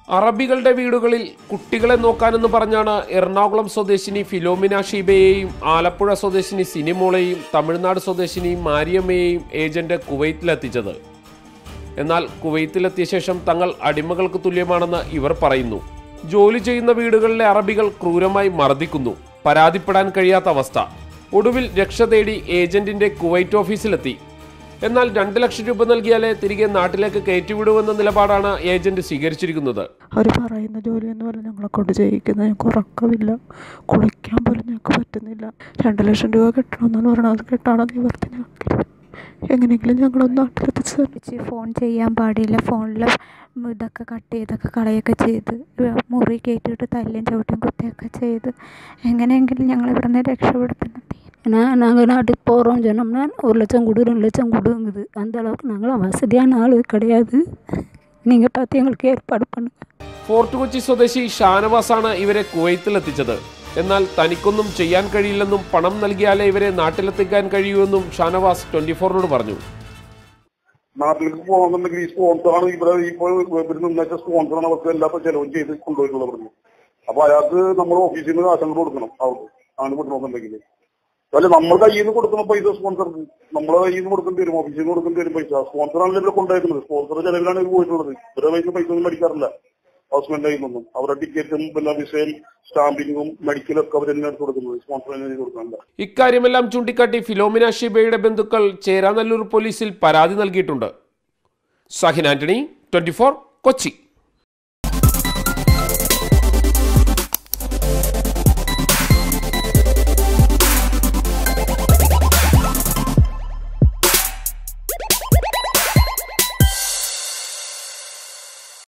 അറബികളുടെ വീടുകളിൽ കുട്ടികളെ നോക്കാനെന്ന് പറഞ്ഞാണ് എറണാകുളം സ്വദേശിനി ഫിലോമിന ഷീബയെയും ആലപ്പുഴ സ്വദേശിനി സിനിമോളെയും തമിഴ്നാട് സ്വദേശിനി മാരിയമ്മയെയും ഏജന്റ് കുവൈത്തിലെത്തിച്ചത് എന്നാൽ കുവൈത്തിലെത്തിയ ശേഷം തങ്ങൾ അടിമകൾക്ക് തുല്യമാണെന്ന് ഇവർ പറയുന്നു ജോലി ചെയ്യുന്ന വീടുകളിലെ അറബികൾ ക്രൂരമായി മർദ്ദിക്കുന്നു പരാതിപ്പെടാൻ കഴിയാത്ത അവസ്ഥ ഒടുവിൽ രക്ഷ തേടി ഏജന്റിന്റെ കുവൈറ്റ് ഓഫീസിലെത്തി എന്നാൽ രണ്ട് ലക്ഷം രൂപ നൽകിയാലേ തിരികെ നാട്ടിലേക്ക് കയറ്റിവിടുമെന്ന നിലപാടാണ് ഏജന്റ് സ്വീകരിച്ചിരിക്കുന്നത് അവർ പറയുന്ന ജോലി എന്ന് പറഞ്ഞാൽ ഞങ്ങളെ കൊണ്ട് ചെയ്യിക്കുന്നത് ഞങ്ങൾക്ക് ഉറക്കമില്ല കുളിക്കാൻ പോലും ഞങ്ങൾക്ക് പറ്റുന്നില്ല രണ്ട് ലക്ഷം രൂപ കിട്ടണമെന്നാണ് പറയുന്നത് അത് കിട്ടാണോ നിവർത്തി ഞങ്ങൾക്കില്ല എങ്ങനെയെങ്കിലും ഞങ്ങളൊന്ന് നാട്ടിലെത്തിച്ച് തരണം. വെച്ച് ഫോൺ ചെയ്യാൻ പാടില്ല ഫോണിൽ ഇതൊക്കെ കട്ട് ചെയ്തൊക്കെ കളയൊക്കെ ചെയ്ത് മുറി കയറ്റിയിട്ട് തല്ലും ചവിട്ടും കുത്തിയൊക്കെ ചെയ്ത് எங்கനെയെങ്കിലും ഞങ്ങൾ ഇവിടെ നിന്ന് രക്ഷപ്പെടുത്തണം நான் நாங்கள் நாட்டுக்கு போகிறோம் சொன்னோம்னா ஒரு லட்சம் கொடு ரெண்டு லட்சம் கொடுங்குது அந்த அளவுக்கு நாங்களாம் வசதியான ஆள் கிடையாது நீங்கள் பார்த்து எங்களுக்கு ஏற்பாடு பண்ணுங்கள் ഫോർട്ട് കൊച്ചി സ്വദേശി ഷാനവാസാണ് ഇവരെ കുവൈത്തിലെത്തിച്ചത് എന്നാൽ തനിക്കൊന്നും ചെയ്യാൻ കഴിയില്ലെന്നും പണം നൽകിയാലേ ഇവരെ നാട്ടിലെത്തിക്കാൻ കഴിയൂവെന്നും ഷാനവാസ് ട്വന്റി ഫോറിനോട് പറഞ്ഞു നാട്ടിലേക്ക് പോകണമെന്നുണ്ടെങ്കിൽ ഈ സ്പോൺസറാണ് ഇവിടെ ഇപ്പോൾ ഇവർ നിന്നേച്ച സ്പോൺസറാണ് അവർക്ക് എല്ലാ ചെലവും ചെയ്ത് കൊണ്ടുപോയിട്ടുള്ളത് പറഞ്ഞു അപ്പൊ അയാൾക്ക് നമ്മൾ ഓഫീസിൽ നിന്ന് കാശങ്ങൾ കൊടുക്കണം അവിടെ ആണ് വിടണമെന്നുണ്ടെങ്കിൽ അല്ല നമ്മൾ കയ്യിൽ നിന്ന് കൊടുക്കുന്ന പൈസ സ്പോൺസർക്ക് നമ്മളെ കയ്യിൽ നിന്ന് കൊടുക്കേണ്ടി വരും ഓഫീസിൽ നിന്ന് കൊടുക്കേണ്ടി വരും പൈസ സ്പോൺസറാണല്ലോ ഇവിടെ കൊണ്ടുപോയിരിക്കുന്നത് സ്പോൺസർ ചെലവിലാണ് ഇവർ പോയിട്ടുള്ളത് ഇവരുടെ കയ്യിൽ നിന്ന് പൈസ ഒന്നും മേടിക്കാറില്ല ഹൗസ്ബൻഡ് കയ്യിൽ നിന്നും അവരുടെ ടിക്കറ്റും പിന്നെ വിസയും സ്റ്റാമ്പിങ്ങും മെഡിക്കലും ഒക്കെ അവർ തന്നെ എടുത്ത് കൊടുക്കുന്നത് സ്പോൺസർ തന്നെ ചെയ്ത് കൊടുക്കുന്നില്ല ഇക്കാര്യമെല്ലാം ചൂണ്ടിക്കാട്ടി ഫിലോമിന ഷിബയുടെ ബന്ധുക്കൾ ചേരാനല്ലൂർ പോലീസിൽ പരാതി നൽകിയിട്ടുണ്ട് സഹിൻ ആന്റണി ട്വന്റി കൊച്ചി